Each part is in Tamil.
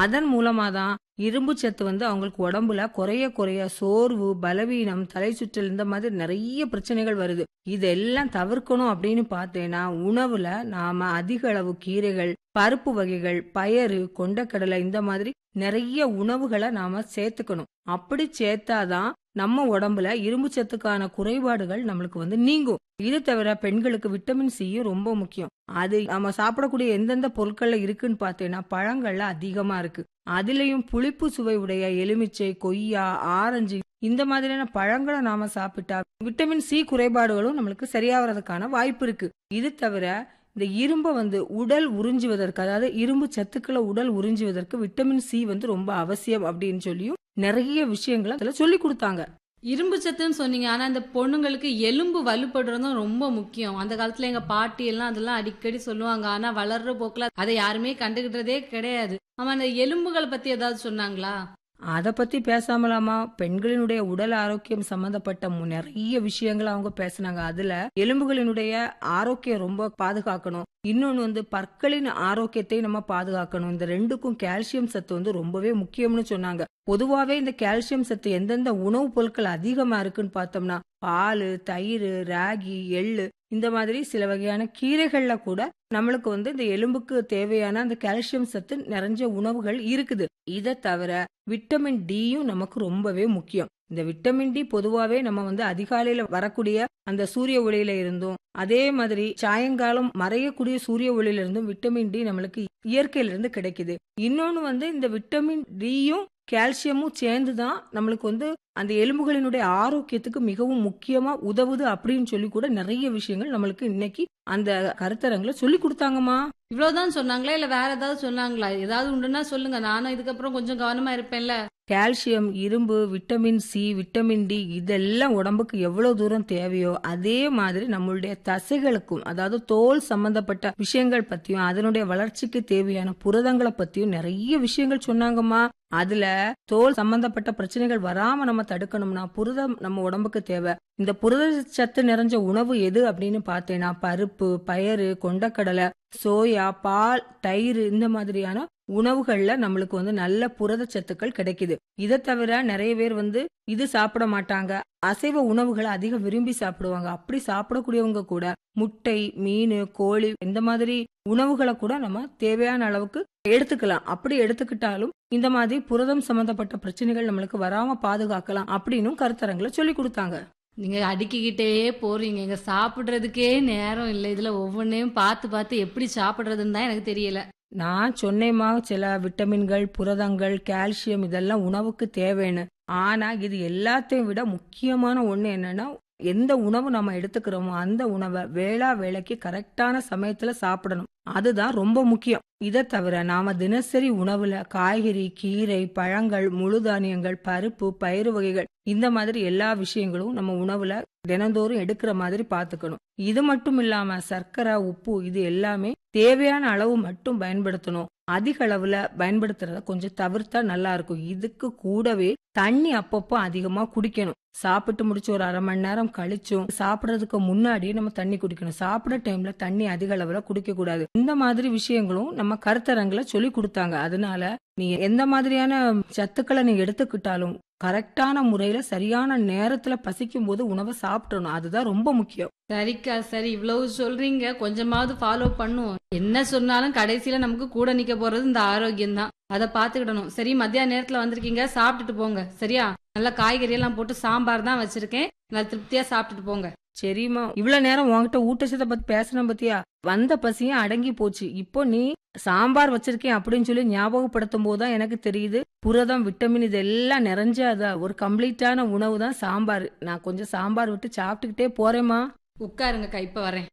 அதன் மூலமா தான் இரும்பு சத்து வந்து அவங்களுக்கு உடம்புல குறைய குறைய சோர்வு பலவீனம் தலை சுற்றல் இந்த மாதிரி நிறைய பிரச்சனைகள் வருது இதெல்லாம் தவிர்க்கணும் அப்படின்னு பார்த்தேன்னா உணவுல நாம அதிக அளவு கீரைகள் பருப்பு வகைகள் பயறு கொண்டக்கடலை இந்த மாதிரி நிறைய உணவுகளை நாம சேர்த்துக்கணும் அப்படி சேர்த்தாதான் நம்ம உடம்புல இரும்பு சத்துக்கான குறைபாடுகள் நம்மளுக்கு வந்து நீங்கும் இது தவிர பெண்களுக்கு விட்டமின் சியும் ரொம்ப முக்கியம் அது நம்ம சாப்பிடக்கூடிய எந்தெந்த பொருட்கள்ல இருக்குன்னு பார்த்தீங்கன்னா பழங்கள்ல அதிகமா இருக்கு அதுலயும் புளிப்பு சுவை உடைய எலுமிச்சை கொய்யா ஆரஞ்சு இந்த மாதிரியான பழங்களை நாம சாப்பிட்டா விட்டமின் சி குறைபாடுகளும் நம்மளுக்கு சரியாகிறதுக்கான வாய்ப்பு இருக்கு இது தவிர இந்த இரும்பை வந்து உடல் உறிஞ்சுவதற்கு அதாவது இரும்பு சத்துக்களை உடல் உறிஞ்சுவதற்கு விட்டமின் சி வந்து ரொம்ப அவசியம் அப்படின்னு சொல்லியும் நிறைய விஷயங்களை அதுல சொல்லி கொடுத்தாங்க இரும்பு சத்துன்னு சொன்னீங்க ஆனா இந்த பொண்ணுங்களுக்கு எலும்பு வலுப்படுறதும் ரொம்ப முக்கியம் அந்த காலத்துல எங்க பாட்டி எல்லாம் அதெல்லாம் அடிக்கடி சொல்லுவாங்க ஆனா வளர்ற போக்குல அதை யாருமே கண்டுகிட்டதே கிடையாது ஆமா அந்த எலும்புகளை பத்தி ஏதாவது சொன்னாங்களா அதை பத்தி பேசாமலாமா பெண்களினுடைய உடல் ஆரோக்கியம் சம்பந்தப்பட்ட மு- நிறைய விஷயங்களை அவங்க பேசுனாங்க அதுல எலும்புகளினுடைய ஆரோக்கியம் ரொம்ப பாதுகாக்கணும் இன்னொன்னு வந்து பற்களின் ஆரோக்கியத்தை நம்ம பாதுகாக்கணும் இந்த ரெண்டுக்கும் கால்சியம் சத்து வந்து ரொம்பவே முக்கியம்னு சொன்னாங்க பொதுவாவே இந்த கால்சியம் சத்து எந்தெந்த உணவுப் பொருட்கள் அதிகமா இருக்குன்னு பார்த்தோம்னா பால் தயிர் ராகி எள்ளு இந்த மாதிரி சில வகையான கீரைகள்ல கூட நம்மளுக்கு வந்து இந்த எலும்புக்கு தேவையான அந்த கால்சியம் சத்து நிறைஞ்ச உணவுகள் இருக்குது இதை தவிர விட்டமின் டியும் நமக்கு ரொம்பவே முக்கியம் இந்த விட்டமின் டி பொதுவாவே நம்ம வந்து அதிகாலையில வரக்கூடிய அந்த சூரிய ஒளியில இருந்தும் அதே மாதிரி சாயங்காலம் மறையக்கூடிய சூரிய ஒளியில இருந்தும் விட்டமின் டி நம்மளுக்கு இயற்கையில இருந்து கிடைக்குது இன்னொன்னு வந்து இந்த விட்டமின் டியும் கால்சியமும் சேர்ந்து தான் நம்மளுக்கு வந்து அந்த எலும்புகளினுடைய ஆரோக்கியத்துக்கு மிகவும் முக்கியமா உதவுது அப்படின்னு சொல்லி கூட நிறைய விஷயங்கள் நம்மளுக்கு இன்னைக்கு அந்த கருத்தரங்களை சொல்லி கொடுத்தாங்கம்மா இவ்வளவுதான் சொன்னாங்களா இல்ல வேற ஏதாவது சொன்னாங்களா ஏதாவது உண்டுன்னா சொல்லுங்க நானும் இதுக்கப்புறம் கொஞ்சம் கவனமா இருப்பேன்ல கால்சியம் இரும்பு விட்டமின் சி விட்டமின் டி இதெல்லாம் உடம்புக்கு எவ்வளவு தூரம் தேவையோ அதே மாதிரி நம்மளுடைய தசைகளுக்கும் அதாவது தோல் சம்பந்தப்பட்ட விஷயங்கள் பத்தியும் அதனுடைய வளர்ச்சிக்கு தேவையான புரதங்களை பத்தியும் நிறைய விஷயங்கள் சொன்னாங்கம்மா அதுல தோல் சம்பந்தப்பட்ட பிரச்சனைகள் வராம நம்ம தடுக்கணும்னா புரதம் நம்ம உடம்புக்கு தேவை இந்த புரத சத்து நிறைஞ்ச உணவு எது அப்படின்னு பார்த்தேன்னா பருப்பு பயறு கொண்டக்கடலை சோயா பால் தயிர் இந்த மாதிரியான உணவுகள்ல நம்மளுக்கு வந்து நல்ல புரத சத்துக்கள் கிடைக்குது இதை தவிர நிறைய பேர் வந்து இது சாப்பிட மாட்டாங்க அசைவ உணவுகளை அதிகம் விரும்பி சாப்பிடுவாங்க அப்படி சாப்பிடக்கூடியவங்க கூட முட்டை மீன் கோழி இந்த மாதிரி உணவுகளை கூட நம்ம தேவையான அளவுக்கு எடுத்துக்கலாம் அப்படி எடுத்துக்கிட்டாலும் இந்த மாதிரி புரதம் சம்பந்தப்பட்ட பிரச்சனைகள் நம்மளுக்கு வராம பாதுகாக்கலாம் அப்படின்னும் கருத்தரங்களை சொல்லி கொடுத்தாங்க நீங்க அடுக்கிக்கிட்டே போறீங்க இங்க சாப்பிடுறதுக்கே நேரம் இல்லை இதுல ஒவ்வொன்றையும் பார்த்து பார்த்து எப்படி சாப்பிடுறதுன்னு தான் எனக்கு தெரியல நான் சொன்னேமா சில விட்டமின்கள் புரதங்கள் கால்சியம் இதெல்லாம் உணவுக்கு தேவைன்னு ஆனா இது எல்லாத்தையும் விட முக்கியமான ஒண்ணு என்னன்னா எந்த உணவு நம்ம எடுத்துக்கிறோமோ அந்த உணவை வேளா வேலைக்கு கரெக்டான சமயத்துல சாப்பிடணும் அதுதான் ரொம்ப முக்கியம் இதை தவிர நாம தினசரி உணவுல காய்கறி கீரை பழங்கள் முழு தானியங்கள் பருப்பு பயிறு வகைகள் இந்த மாதிரி எல்லா விஷயங்களும் நம்ம உணவுல தினந்தோறும் எடுக்கிற மாதிரி பாத்துக்கணும் இது மட்டும் இல்லாம சர்க்கரை உப்பு இது எல்லாமே தேவையான அளவு மட்டும் பயன்படுத்தணும் அதிக அளவுல பயன்படுத்துறத கொஞ்சம் தவிர்த்தா நல்லா இருக்கும் இதுக்கு கூடவே தண்ணி அப்பப்போ அதிகமா குடிக்கணும் சாப்பிட்டு முடிச்சு ஒரு அரை மணி நேரம் கழிச்சும் சாப்பிடறதுக்கு முன்னாடியே நம்ம தண்ணி குடிக்கணும் சாப்பிட டைம்ல தண்ணி அதிக அளவுல குடிக்க கூடாது இந்த மாதிரி விஷயங்களும் நம்ம கருத்தரங்குல சொல்லி கொடுத்தாங்க அதனால நீ எந்த மாதிரியான சத்துக்களை நீ எடுத்துக்கிட்டாலும் கரெக்டான முறையில சரியான நேரத்துல பசிக்கும் போது உணவை சாப்பிடணும் அதுதான் ரொம்ப முக்கியம் சரிக்கா சரி இவ்வளவு சொல்றீங்க கொஞ்சமாவது ஃபாலோ பண்ணுவோம் என்ன சொன்னாலும் கடைசியில நமக்கு கூட நிக்க போறது இந்த ஆரோக்கியம் தான் அதை பாத்துக்கிடணும் சரி மத்தியான நேரத்துல வந்திருக்கீங்க சாப்பிட்டுட்டு போங்க சரியா நல்ல காய்கறி எல்லாம் போட்டு சாம்பார் தான் வச்சிருக்கேன் நல்லா திருப்தியா சாப்பிட்டுட்டு போங்க சரிம்மா இவ்வளவு நேரம் உன்கிட்ட ஊட்டச்சத்தை பத்தி பேசணும் பத்தியா வந்த பசியும் அடங்கி போச்சு இப்போ நீ சாம்பார் வச்சிருக்கேன் அப்படின்னு சொல்லி ஞாபகப்படுத்தும் போதுதான் எனக்கு தெரியுது புரதம் விட்டமின் இதெல்லாம் நிறைஞ்சாதா ஒரு கம்ப்ளீட்டான உணவு தான் சாம்பார் நான் கொஞ்சம் சாம்பார் விட்டு சாப்பிட்டுக்கிட்டே போறேம்மா உட்காருங்கக்கா இப்ப வரேன்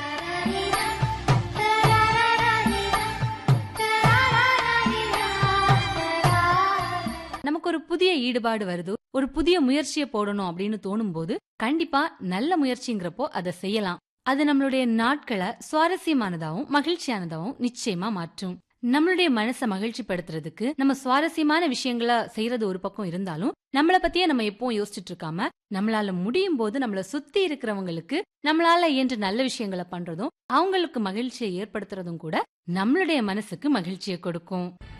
நமக்கு ஒரு புதிய ஈடுபாடு வருது ஒரு புதிய முயற்சியை போடணும் அப்படின்னு தோணும் போது கண்டிப்பா நல்ல முயற்சிங்கிறப்போ அதை செய்யலாம் அது நம்மளுடைய நாட்களை சுவாரஸ்யமானதாவும் மகிழ்ச்சியானதாவும் நிச்சயமா மாற்றும் நம்மளுடைய மனசை மகிழ்ச்சி படுத்துறதுக்கு நம்ம சுவாரஸ்யமான விஷயங்கள செய்யறது ஒரு பக்கம் இருந்தாலும் நம்மள பத்தியே நம்ம எப்பவும் யோசிச்சுட்டு இருக்காம நம்மளால முடியும் போது நம்மள சுத்தி இருக்கிறவங்களுக்கு நம்மளால இயன்ற நல்ல விஷயங்களை பண்றதும் அவங்களுக்கு மகிழ்ச்சியை ஏற்படுத்துறதும் கூட நம்மளுடைய மனசுக்கு மகிழ்ச்சியை கொடுக்கும்